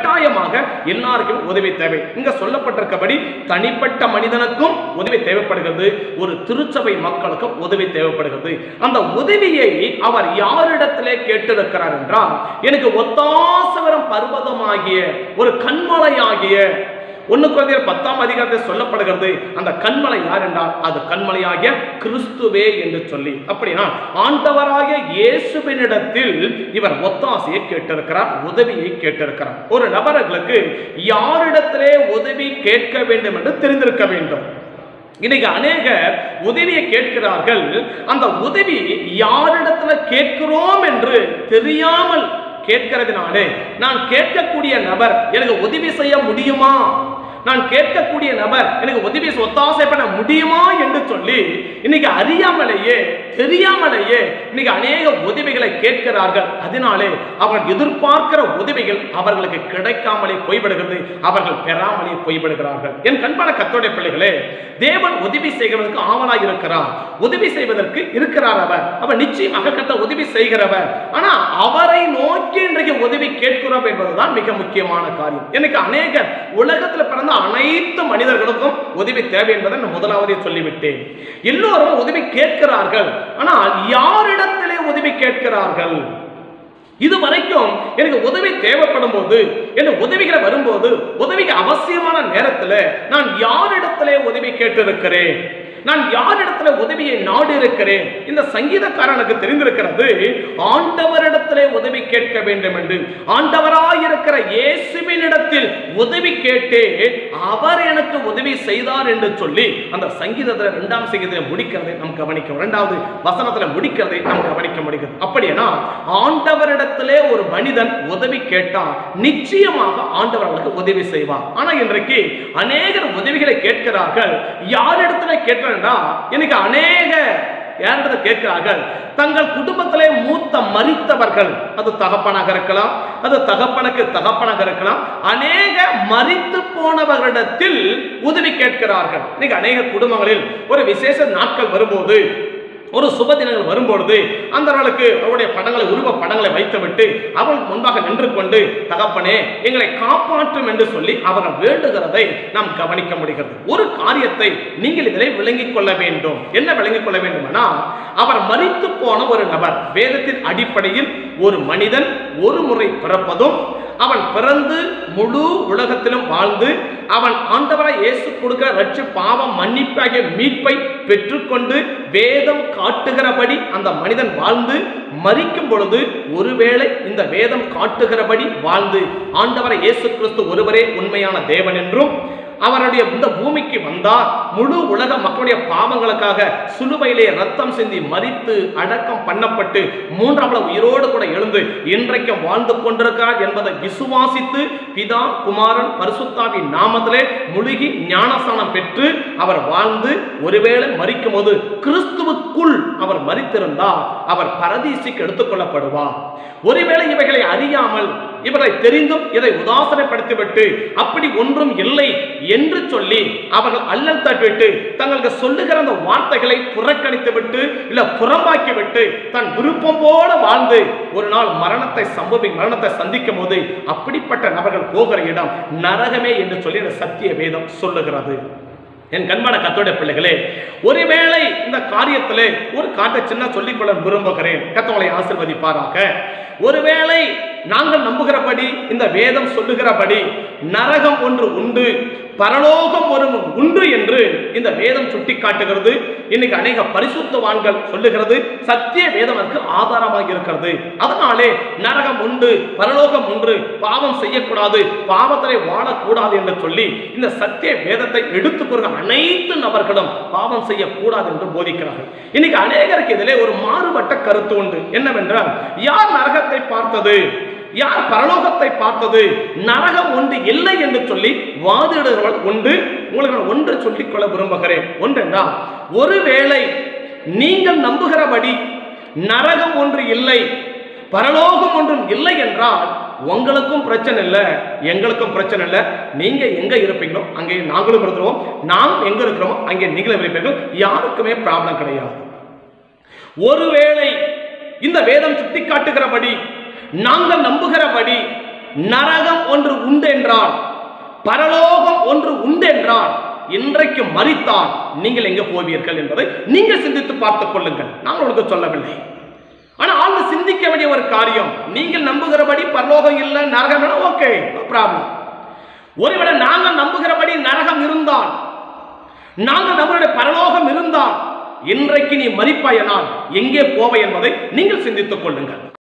கட்டாயமாக எல்லாருக்கும் உதவி தேவை இங்க சொல்லப்பட்டிருக்கபடி தனிப்பட்ட மனிதனுக்கும் உதவி தேவைப்படுகிறது ஒரு திருச்சபை மக்களுக்கும் உதவி தேவைப்படுகிறது அந்த உதவியை அவர் யாரிடத்திலே கேட்டிருக்கிறார் என்றால் எனக்கு ஒத்தாசவரம் பர்வதமாகிய ஒரு கண்மலையாகிய ஒன்னு குழந்தையர் பத்தாம் அதிகாரத்தில் சொல்லப்படுகிறது அந்த கண்மலை யார் என்றால் அது கண்மலையாகிய கிறிஸ்துவே என்று சொல்லி அப்படின்னா ஆண்டவராகிய இயேசுவினிடத்தில் இவர் ஒத்தாசையை கேட்டிருக்கிறார் உதவியை கேட்டிருக்கிறார் ஒரு நபர்களுக்கு யாரிடத்திலே உதவி கேட்க வேண்டும் என்று தெரிந்திருக்க வேண்டும் இன்னைக்கு அநேகர் உதவியை கேட்கிறார்கள் அந்த உதவி யாரிடத்துல கேட்கிறோம் என்று தெரியாமல் கேட்கிறதுனாலே நான் கேட்கக்கூடிய நபர் எனக்கு உதவி செய்ய முடியுமா நான் கேட்கக்கூடிய நபர் எனக்கு உதவி செய்ய ஒத்தாசை பண்ண முடியுமா என்று சொல்லி இன்னைக்கு அறியாமலேயே தெரியாமலேயே இன்னைக்கு அநேக உதவிகளை கேட்கிறார்கள் அதனாலே அவர்கள் எதிர்பார்க்கிற உதவிகள் அவர்களுக்கு கிடைக்காமலே போய்விடுகிறது அவர்கள் பெறாமலே போய்விடுகிறார்கள் என் கண்பான கத்தோடைய பிள்ளைகளே தேவன் உதவி செய்கிறதற்கு ஆவலாய் இருக்கிறார் உதவி செய்வதற்கு இருக்கிறார் அவர் அவர் நிச்சயமாக கத்த உதவி செய்கிறவர் ஆனா அவரை நோக்கி இன்றைக்கு உதவி கேட்கிறோம் என்பதுதான் மிக முக்கியமான காரியம் எனக்கு அநேக உலகத்தில் பிறந்த அனைத்து மனிதர்களுக்கும் உதவி தேவை என்பதை நான் முதலாவதே சொல்லிவிட்டேன் எல்லோரும் உதவி கேட்கிறார்கள் ஆனால் யாரிடத்திலே உதவி கேட்கிறார்கள் இது வரைக்கும் எனக்கு உதவி தேவைப்படும் போது எனக்கு உதவிகளை வரும்போது உதவிக்கு அவசியமான நேரத்தில் நான் யாரிடத்திலே உதவி கேட்டிருக்கிறேன் நான் யாரிடத்துல உதவியை நாடி இருக்கிறேன் இந்த சங்கீதக்காரனுக்கு தெரிந்திருக்கிறது ஆண்டவரிடத்திலே உதவி கேட்க வேண்டும் என்று ஆண்டவராயிருக்கிற இயேசுவினிடத்தில் உதவி கேட்டே அவர் எனக்கு உதவி செய்தார் என்று சொல்லி அந்த சங்கீதத்துல இரண்டாம் சங்கீதத்தில் முடிக்கிறதை நாம் கவனிக்க இரண்டாவது வசனத்துல முடிக்கிறதை நாம் கவனிக்க முடிகிறது அப்படின்னா ஆண்டவரிடத்திலே ஒரு மனிதன் உதவி கேட்டால் நிச்சயமாக ஆண்டவர் அவர்களுக்கு உதவி செய்வார் ஆனா இன்றைக்கு அநேகர் உதவிகளை கேட்கிறார்கள் யாரிடத்துல கேட்கிறேன்னா எனக்கு அநேக யாரிடத்துல கேட்கிறார்கள் தங்கள் குடும்பத்திலே மூத்த மரித்தவர்கள் அது தகப்பனாக இருக்கலாம் அது தகப்பனுக்கு தகப்பனாக இருக்கலாம் அநேக மரித்து போனவர்களிடத்தில் உதவி கேட்கிறார்கள் இன்னைக்கு அநேக குடும்பங்களில் ஒரு விசேஷ நாட்கள் வரும்போது ஒரு சுப தினங்கள் வரும்பொழுது அந்த நாளுக்கு அவருடைய படங்களை உருவ படங்களை வைத்துவிட்டு அவளுக்கு முன்பாக நின்று கொண்டு தகப்பனே எங்களை காப்பாற்றும் என்று சொல்லி அவர்கள் வேண்டுகிறதை நாம் கவனிக்க முடிகிறது ஒரு காரியத்தை நீங்கள் இதிலே விளங்கிக் கொள்ள வேண்டும் என்ன விளங்கிக் கொள்ள வேண்டுமானா அவர் மரித்து போன ஒரு நபர் வேதத்தின் அடிப்படையில் ஒரு மனிதன் ஒரு முறை பிறப்பதும் அவன் பிறந்து முழு உலகத்திலும் வாழ்ந்து அவன் ஆண்டவராய் இயேசு கொடுக்கிற ரட்சி பாவம் மன்னிப்பாகிய மீட்பை பெற்றுக்கொண்டு வேதம் காட்டுகிறபடி அந்த மனிதன் வாழ்ந்து மரிக்கும் பொழுது ஒருவேளை இந்த வேதம் காட்டுகிறபடி வாழ்ந்து ஆண்டவரை இயேசு கிறிஸ்து ஒருவரே உண்மையான தேவன் என்றும் அவருடைய இந்த பூமிக்கு வந்தார் முழு உலக மக்களுடைய பாவங்களுக்காக சிலுவையிலே ரத்தம் சிந்தி மரித்து அடக்கம் பண்ணப்பட்டு மூன்றாவது உயிரோடு கூட எழுந்து இன்றைக்கும் வாழ்ந்து கொண்டிருக்கிறார் என்பதை விசுவாசித்து பிதா குமாரன் பரிசுத்தாவின் நாமத்திலே முழுகி ஞானஸ்தானம் பெற்று அவர் வாழ்ந்து ஒருவேளை மரிக்கும் போது கிறிஸ்துவுக்குள் அவர் மரித்திருந்தால் அவர் பரதீசிக்கு எடுத்துக்கொள்ளப்படுவார் ஒருவேளை இவைகளை அறியாமல் இவர்களை தெரிந்தும் இதை உதாசனைப்படுத்திவிட்டு அப்படி ஒன்றும் இல்லை என்று சொல்லி அவர்கள் அல்லல் தட்டிவிட்டு தங்களுக்கு சொல்லுகிற அந்த வார்த்தைகளை புறக்கணித்து விட்டு இல்ல புறம்பாக்கி விட்டு தன் விருப்பம் போல வாழ்ந்து ஒரு நாள் மரணத்தை சம்பவி மரணத்தை சந்திக்கும் போது அப்படிப்பட்ட நபர்கள் போகிற இடம் நரகமே என்று சொல்லி இந்த சத்திய வேதம் சொல்லுகிறது என் கண்பான கத்தோட பிள்ளைகளே ஒருவேளை இந்த காரியத்திலே ஒரு காட்டை சின்ன சொல்லிக்கொள்ள விரும்புகிறேன் கத்தவங்களை ஆசிர்வதிப்பாராக ஒருவேளை நாங்கள் நம்புகிறபடி இந்த வேதம் சொல்லுகிறபடி நரகம் ஒன்று உண்டு பரலோகம் ஒரு உண்டு என்று இந்த வேதம் சுட்டி காட்டுகிறது இன்னைக்கு அநேக பரிசுத்தவான்கள் சொல்லுகிறது சத்திய வேதம் அதற்கு ஆதாரமாக இருக்கிறது அதனாலே நரகம் உண்டு பரலோகம் உண்டு பாவம் செய்யக்கூடாது பாவத்திலே வாழக்கூடாது என்று சொல்லி இந்த சத்திய வேதத்தை எடுத்துக்கொள்கிற அனைத்து நபர்களும் பாவம் செய்யக்கூடாது என்று போதிக்கிறார்கள் இன்னைக்கு அநேகருக்கு இதிலே ஒரு மாறுபட்ட கருத்து உண்டு என்னவென்றால் யார் நரகத்தை பார்த்தது யார் பரலோகத்தை பார்த்தது நரகம் ஒன்று இல்லை என்று சொல்லி வாதிடுகிறவர்கள் உண்டு உங்களுக்கு நான் ஒன்று சொல்லிக்கொள்ள விரும்புகிறேன் ஒன்றென்றால் ஒருவேளை நீங்கள் நம்புகிறபடி நரகம் ஒன்று இல்லை பரலோகம் ஒன்றும் இல்லை என்றால் உங்களுக்கும் பிரச்சனை இல்லை எங்களுக்கும் பிரச்சனை இல்லை நீங்க எங்க இருப்பீங்களோ அங்கே நாங்களும் இருக்கிறோம் நாம் எங்க இருக்கிறோமோ அங்கே நீங்களும் இருப்பீர்கள் யாருக்குமே ப்ராப்ளம் கிடையாது ஒருவேளை இந்த வேதம் சுட்டிக்காட்டுகிறபடி நாங்கள் நம்புகிறபடி நரகம் ஒன்று உண்டென்றால் பரலோகம் ஒன்று உண்டென்றால் இன்றைக்கு மறித்தால் நீங்கள் எங்க போவீர்கள் என்பதை நீங்கள் சிந்தித்து பார்த்துக் கொள்ளுங்கள் நான் உங்களுக்கு சொல்லவில்லை ஆனா ஆழ்ந்து சிந்திக்க வேண்டிய ஒரு காரியம் நீங்கள் நம்புகிறபடி பரலோகம் இல்லை நரகம் ஓகே ப்ராப்ளம் ஒருவேளை நாங்கள் நம்புகிறபடி நரகம் இருந்தால் நாங்கள் நம்மளுடைய பரலோகம் இருந்தால் இன்றைக்கு நீ மறிப்பாயனால் எங்கே போவை என்பதை நீங்கள் சிந்தித்துக் கொள்ளுங்கள்